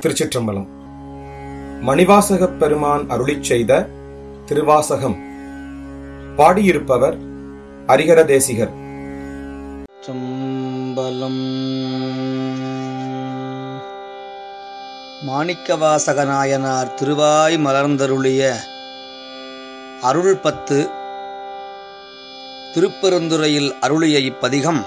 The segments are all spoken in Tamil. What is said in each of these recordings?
திருச்சிற்றம்பலம் மணிவாசகப் பெருமான் அருளிச் செய்த திருவாசகம் பாடியிருப்பவர் அரிகர தேசிகர் சம்பலம் மாணிக்கவாசகநாயனார் திருவாய் மலர்ந்தருளிய அருள் பத்து திருப்பெருந்துறையில் அருளிய இப்பதிகம்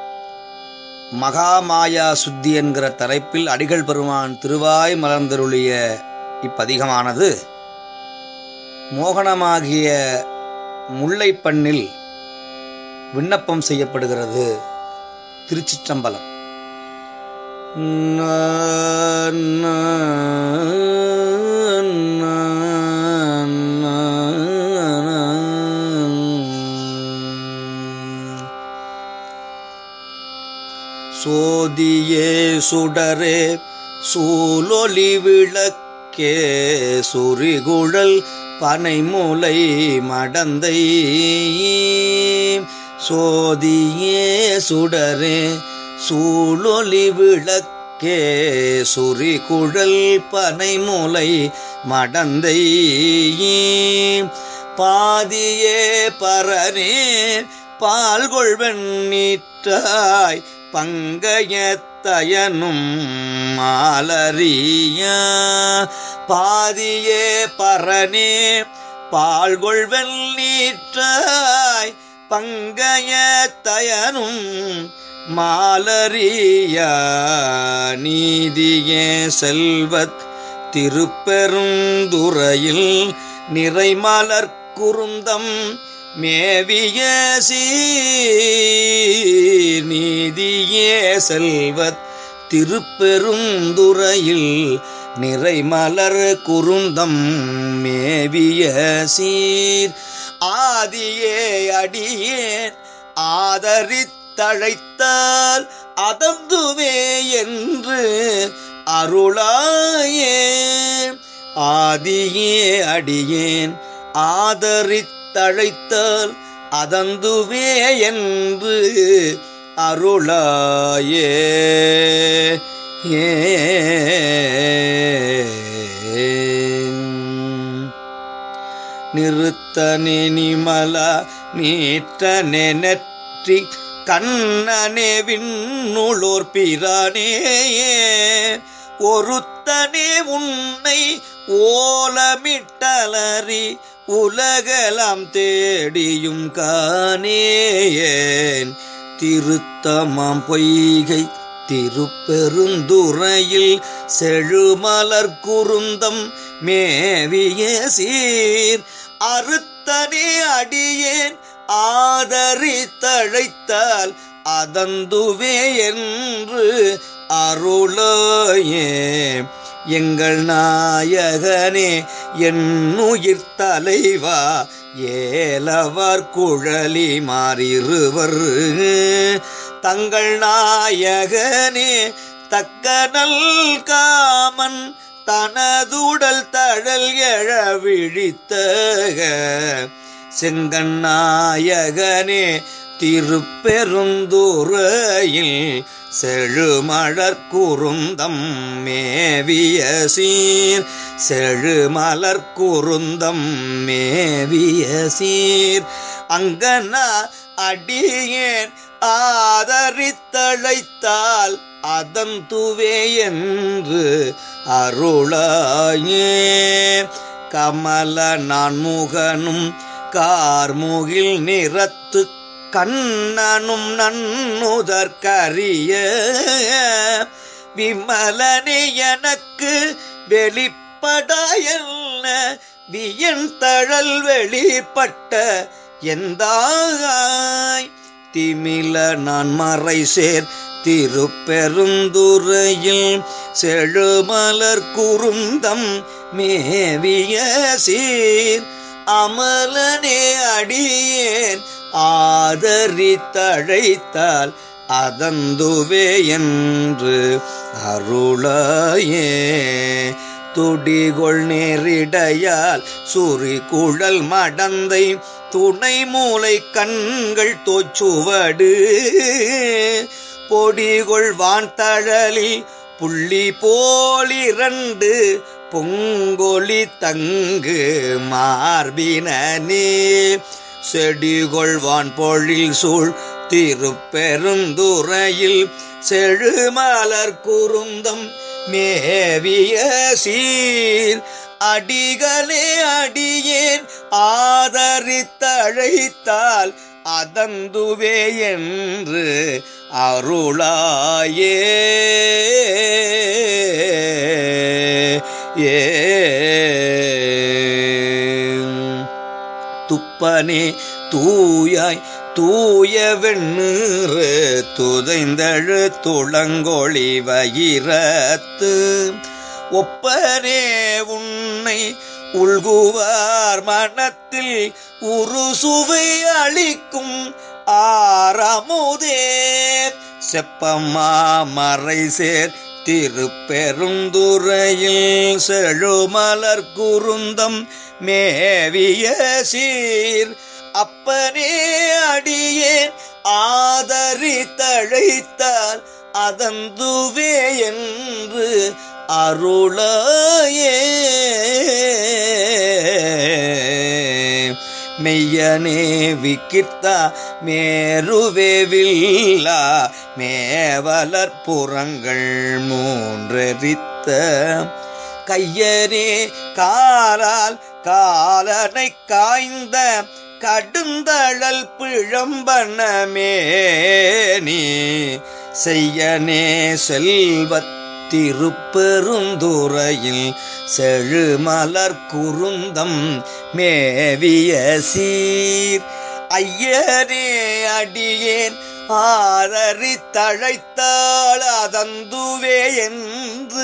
மகாமாயா சுத்தி என்கிற தலைப்பில் அடிகள் பெருமான் திருவாய் மலர்ந்தருளிய இப்பதிகமானது மோகனமாகிய முல்லைப்பண்ணில் விண்ணப்பம் செய்யப்படுகிறது திருச்சிற்றம்பலம் சோதியே சுடரே சூலொலி விளக்கே சுரிகுழல் பனைமுலை மடந்தை சோதியே சுடரே சூழொலி விளக்கே சுரிகுழல் பனைமுலை மடந்தை பாதியே பரனே பால்கொள்வன் நீற்றாய் பங்கயத்தயனும் மாலறிய பாதியே பரனே பால்கொள்வன் நீற்றாய் பங்கயத்தயனும் மாலறிய நீதியே செல்வத் திருப்பெருந்துறையில் நிறைமலர் குருந்தம் மேவிய சீர் நீதியே செல்வத் திருப்பெருந்துறையில் நிறைமலர் குருந்தம் மேவிய சீர் ஆதியே அடியேன் ஆதரித்தழைத்தால் அதந்துவே என்று அருளாயே ஆதியே அடியேன் ஆதரித்தழைத்தால் அதந்துவே என்று அருளாயே ஏ நிறுத்தனே நிமல நீற்றனே நெற்றி கண்ணனே விண்ணுளோர் பிரானேயே ஒருத்தனே உன்னை ஓலமிட்டலறி உலகலாம் தேடியும் காணேயேன் திருத்தமாம் பொய்கை திருப்பெருந்துறையில் செழுமலர் குருந்தம் மேவிய சீர் அறுத்தனே அடியேன் ஆதரித்தழைத்தால் அதந்துவே என்று அருளாயே எங்கள் நாயகனே என்னுயிர் தலைவா ஏலவர் குழலி மாறிருவர் தங்கள் நாயகனே தக்கனல் காமன் தனதுடல் தழல் எழ விழித்தக செங்கண்ணாயகனே திருப்பெருந்துறையில் செழுமலர் குருந்தம் மேவிய சீர் செழுமலர் குருந்தம் மேவிய சீர் அங்கனா அடியேன் ஆதரித்தழைத்தால் அதன் துவே என்று அருளாயே கமல நான்முகனும் கார்முகில் நிறத்து கண்ணனும் நன்னுதற்கரிய விமலனே எனக்கு வெளிப்படாயல்ல வியன் தழல் வெளிப்பட்ட எந்தாய் திமில நான் மறை சேர் திருப்பெருந்துறையில் செழுமலர் குருந்தம் மேவிய சீர் அமலனே அடியேன் ஆதரித்தழைத்தால் அதந்துவே என்று அருளாயே துடிகொள் நேரிடையால் சுரி குழல் மடந்தை துணை மூளை கண்கள் தோச்சுவடு பொடிகொள் வான் தழலில் புள்ளி போலிரண்டு பொங்கொலி தங்கு மார்பினே செடிகொள்வான் பொழில் சூழ் திருப்பெருந்துறையில் செழுமலர் குருந்தம் மேவிய சீர் அடிகளே அடியேன் ஆதரித்தழைத்தால் அதந்துவே என்று அருளாயே ஏ துப்பனே தூயாய் தூய வெண்ணீறு துதைந்தழு துளங்கொழி வயிரத்து ஒப்பனே உன்னை உள்குவார் மனத்தில் உரு சுவை அளிக்கும் ஆரமுதே செப்பம்மா மறை சேர் திருப்பெருந்துறையில் செழுமலர் குருந்தம் மேவிய சீர் அப்பனே அடியேன் ஆதரித்தழைத்தால் அதந்துவே என்று அருளாயே மெய்யனே விக்கிர்த்தா மேருவேவில்லா மேவலர் புறங்கள் மூன்றெரித்த கையனே காலால் காலனை காய்ந்த கடுந்தழல் பிழம்பனமே நீ செய்யனே செல்வத் திருப்பெருந்துறையில் செழுமலர் குருந்தம் மேவிய சீர் ஐயனே அடியேன் ஆதரித்தழைத்தாள் அதந்துவே என்று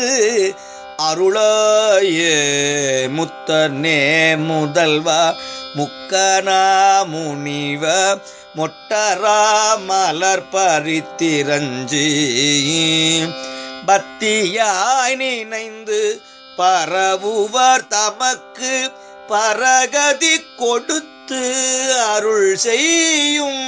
அருளாயே முத்தனே முதல்வா முக்கனா முனிவ மொட்டரா மலர் பரித்திரஞ்சி பக்தியாய் நினைந்து பரவுவர் தமக்கு பரகதி கொடுத்து அருள் செய்யும்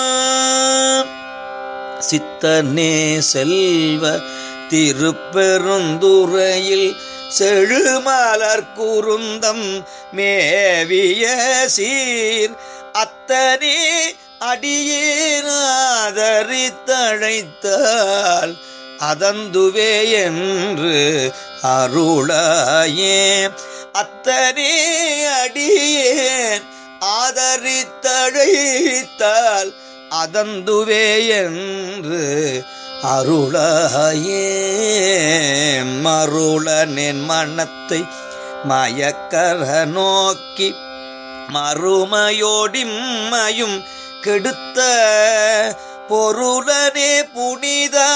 சித்தனே செல்வ திருப்பெருந்துறையில் செழுமலர் குருந்தம் மேவிய சீர் அத்தனே அடியேனாதரித்தழைத்தால் அதந்துவே என்று அருளாயே அத்தனே அடியேன் ஆதரித்தழைத்தால் அதந்துவே என்று அருளாயே மருளனின் மனத்தை மயக்கர நோக்கி மறுமையோடிம்மையும் கெடுத்த பொருளனே புனிதா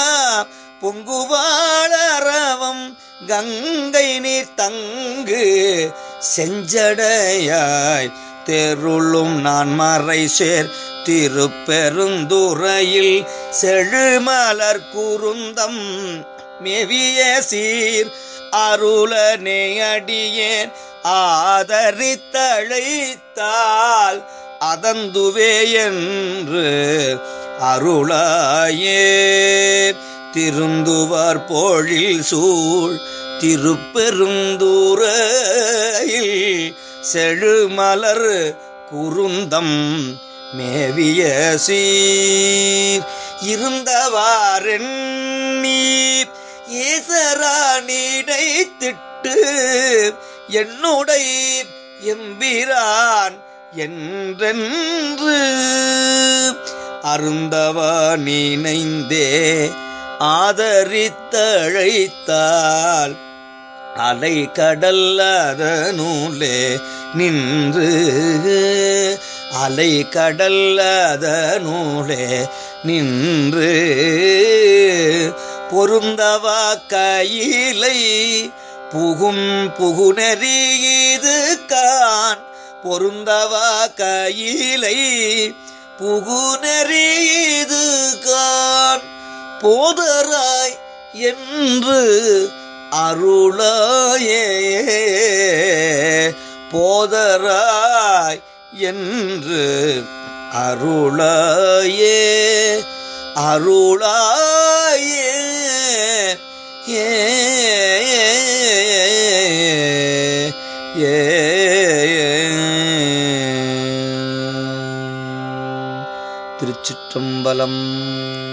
பொங்குவாளரவம் கங்கை நீர் தங்கு செஞ்சடையாய் தெருளும் நான் மறை சேர் திருப்பெருந்துறையில் செழுமலர் குருந்தம் மேவிய சீர் அருளனே அடியேன் ஆதரித்தழைத்தால் அதந்துவே என்று அருளாயே திருந்துவார் போழில் சூழ் திருப்பெருந்தூரையில் செழுமலர் குருந்தம் மேவிய சீர் இருந்தவாறெண்ணி ஈசரா நீடை திட்டு என்னுடை எம்பிரான் என்றென்று அருந்தவா நினைந்தே ஆதரித்தழைத்தால் அலை கடல்லாத நூலே நின்று அலை கடல்லாத நூலே நின்று பொருந்தவா கையிலை புகும் புகுநெறியது கான் பொருந்தவா கையிலை புகுநெறியது கான் போதராய் என்று அருளாயே போதராய் என்று அருளாயே அருளாயே ஏ ஏ திருச்சிற்றம்பலம்